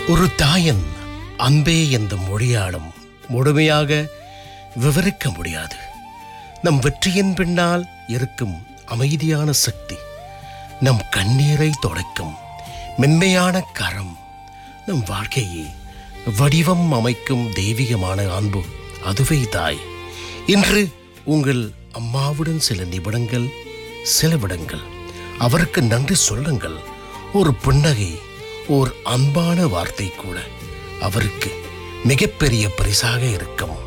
ஒரு தாயின் அன்பே என்ற மொழியாலும் முழுமையாக விவரிக்க முடியாது நம் வெற்றியின் பின்னால் இருக்கும் அமைதியான சக்தி நம் கண்ணீரை துடைக்கும் மென்மையான கரம் நம் வாழ்க்கையை வடிவம் அமைக்கும் தெய்வீகமான அன்பு அதுவே தாய் இன்று உங்கள் அம்மாவுடன் சில நிமிடங்கள் செலவிடுங்கள் அவருக்கு நன்றி சொல்லுங்கள் ஒரு புன்னகை ஓர் அன்பான வார்த்தை கூட அவருக்கு மிகப்பெரிய பரிசாக இருக்கும்